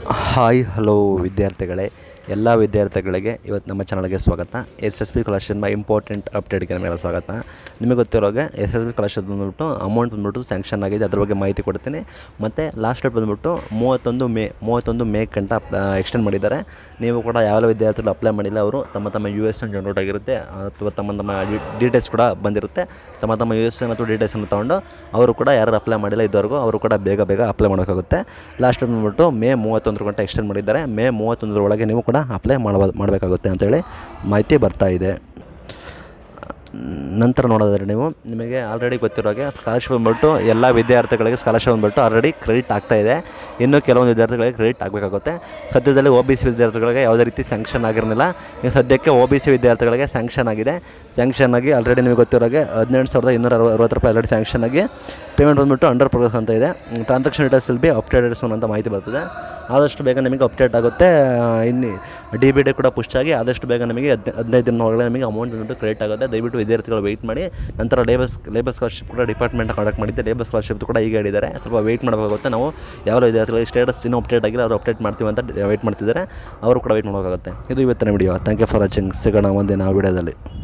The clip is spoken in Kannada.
ಹಾಯ್ ಹಲೋ ವಿದ್ಯಾರ್ಥಿಗಳೇ ಎಲ್ಲ ವಿದ್ಯಾರ್ಥಿಗಳಿಗೆ ಇವತ್ತು ನಮ್ಮ ಚಾನಲ್ಗೆ ಸ್ವಾಗತ ಎಸ್ ಎಸ್ ಬಿ ಸ್ಕಾಲರ್ಶಿಪ್ನ ಇಂಪಾರ್ಟೆಂಟ್ ಅಪ್ಡೇಟ್ಗೆ ಮೇಲೆ ಸ್ವಾಗತ ನಿಮಗೆ ಗೊತ್ತಿರೋಗೆ ಎಸ್ ಎಸ್ ಬಿ ಸ್ಕಾಲರ್ಶಿಪ್ ಬಂದ್ಬಿಟ್ಟು ಅಮೌಂಟ್ ಬಂದ್ಬಿಟ್ಟು ಸ್ಯಾಂಕ್ಷನ್ ಆಗಿದೆ ಅದ್ರ ಬಗ್ಗೆ ಮಾಹಿತಿ ಕೊಡ್ತೀನಿ ಮತ್ತು ಲಾಸ್ಟ್ ಡೇಟ್ ಬಂದ್ಬಿಟ್ಟು ಮೂವತ್ತೊಂದು ಮೇ ಮೂವತ್ತೊಂದು ಮೇ ಗಂಟ ಎಕ್ಸ್ಟೆಂಡ್ ಮಾಡಿದ್ದಾರೆ ನೀವು ಕೂಡ ಯಾವೆಲ್ಲ ವಿದ್ಯಾರ್ಥಿಗಳು ಅಪ್ಲೈ ಮಾಡಿಲ್ಲ ಅವರು ತಮ್ಮ ತಮ್ಮ ಯು ಎಸ್ ಎನ್ ಜನರೇಟ್ ಆಗಿರುತ್ತೆ ಅಥವಾ ತಮ್ಮ ತಮ್ಮ ಡೀಟೇಲ್ಸ್ ಕೂಡ ಬಂದಿರುತ್ತೆ ತಮ್ಮ ತಮ್ಮ ಯು ಎಸ್ ಎನ್ ಅಥವಾ ಡೀಟೇಲ್ಸನ್ನು ತೊಗೊಂಡು ಅವರು ಕೂಡ ಯಾರು ಅಪ್ಲೈ ಮಾಡಿಲ್ಲ ಇದುವರೆಗೂ ಅವರು ಕೂಡ ಬೇಗ ಬೇಗ ಅಪ್ಲೈ ಮಾಡೋಕ್ಕಾಗುತ್ತೆ ಲಾಸ್ಟ್ ಬಂದ್ಬಿಟ್ಟು ಮೇ ಮೂವತ್ತೊಂದರ ಗಂಟೆ ಎಕ್ಸ್ಟೆಂಡ್ ಮಾಡಿದ್ದಾರೆ ಮೇ ಮೂವತ್ತೊಂದರ ಒಳಗೆ ನೀವು ಕೂಡ ಅಪ್ಲೈ ಮಾಡಬೋದು ಮಾಡಬೇಕಾಗುತ್ತೆ ಅಂತೇಳಿ ಮಾಹಿತಿ ಬರ್ತಾ ಇದೆ ನಂತರ ನೋಡೋದಾದ್ರೆ ನೀವು ನಿಮಗೆ ಆಲ್ರೆಡಿ ಗೊತ್ತಿರೋ ಹಾಗೆ ಸ್ಕಾಲರ್ಶಿಪ್ ಬಂದ್ಬಿಟ್ಟು ಎಲ್ಲ ವಿದ್ಯಾರ್ಥಿಗಳಿಗೆ ಸ್ಕಾಲರ್ಶಿಪ್ ಬಂದ್ಬಿಟ್ಟು ಆಲ್ರೆಡಿ ಕ್ರೆಡಿಟ್ ಆಗ್ತಾ ಇದೆ ಇನ್ನು ಕೆಲವೊಂದು ವಿದ್ಯಾರ್ಥಿಗಳಿಗೆ ಕ್ರೆಡಿಟ್ ಆಗಬೇಕಾಗುತ್ತೆ ಸದ್ಯದಲ್ಲಿ ಒ ಬಿ ಸಿ ವಿದ್ಯಾರ್ಥಿಗಳಿಗೆ ಯಾವುದೇ ರೀತಿ ಸ್ಯಾಂಕ್ಷನ್ ಆಗಿರಲಿಲ್ಲ ಈಗ ಸದ್ಯಕ್ಕೆ ಒ ಬಿ ಸಿ ವಿದ್ಯಾರ್ಥಿಗಳಿಗೆ ಸ್ಯಾಂಕ್ಷನ್ ಆಗಿದೆ ಸ್ಯಾಂಕ್ಷನ್ ಆಗಿ ಆಲ್ರೆಡಿ ನಿಮಗೆ ಗೊತ್ತಿರೋ ಹಾಗೆ ಹದಿನೆಂಟು ಸಾವಿರದ ಇನ್ನೂರ ಅರವ ಅರವತ್ತು ರೂಪಾಯಿ ಆಲ್ರೆಡಿ ಸ್ಯಾಂಕ್ಷನ್ ಆಗಿ ಪೇಮೆಂಟ್ ಬಂದ್ಬಿಟ್ಟು ಅಂಡರ್ ಪ್ರೋಗ್ರೆಸ್ ಅಂತ ಇದೆ transaction details will be updated soon ಅಂತ ಮಾಹಿತಿ ಬರ್ತದೆ ಆದಷ್ಟು ಬೇಗ ನಿಮಗೆ ಅಪ್ಡೇಟ್ ಆಗುತ್ತೆ ಇನ್ನು ಡಿ ಬಿ ಡಿ ಕೂಡ ಪುಸ್ಟ್ ಆಗಿ ಆದಷ್ಟು ಬೇಗ ನಿಮಗೆ ಹದ್ ಹದಿನೈದು ದಿನ ಒಳಗಡೆ ನಿಮಗೆ ಅಮೌಂಟ್ ಬಂದ್ಬಿಟ್ಟು ಕ್ರೆಡಿಟ್ ಆಗುತ್ತೆ ದಯವಿಟ್ಟು ವಿದ್ಯಾರ್ಥಿಗಳು ವೆಯ್ಟ್ ಮಾಡಿ ನಂತರ ಲೇಬರ್ಸ್ ಲೇಬರ್ ಸ್ಕಾಲರ್ಶಿಪ್ ಕೂಡ ಡಿಪಾರ್ಟ್ಮೆಂಟ್ ಕಾಂಟ್ಯಾಕ್ಟ್ ಮಾಡಿದ್ದೆ ಲೇಬರ್ ಸ್ಕಾಲರ್ಶಿಪ್ ಕೂಡ ಈಗ ಹೇಳಿದ್ದಾರೆ ಸ್ವಲ್ಪ ವೆಯ್ಟ್ ಮಾಡಬೇಕಾಗುತ್ತೆ ನಾವು ಯಾವ ವಿದ್ಯಾರ್ಥಿಗಳಿಗೆ ಸ್ಟೇಟಸ್ ಇನ್ನೂ ಅಪ್ಡೇಟ್ ಆಗಿಲ್ಲ ಅವರು ಅಪ್ಡೇಟ್ ಮಾಡ್ತೀವಿ ಅಂತ ವೆಯ್ಟ್ ಮಾಡ್ತಿದ್ದಾರೆ ಅವರು ಕೂಡ ವೆಯ್ಟ್ ಮಾಡಬೇಕಾಗುತ್ತೆ ಇದು ಇವತ್ತಿನ video thank you for watching ಸಿಗೋಣ ಒಂದಿನ ವಿಡಿಯೋದಲ್ಲಿ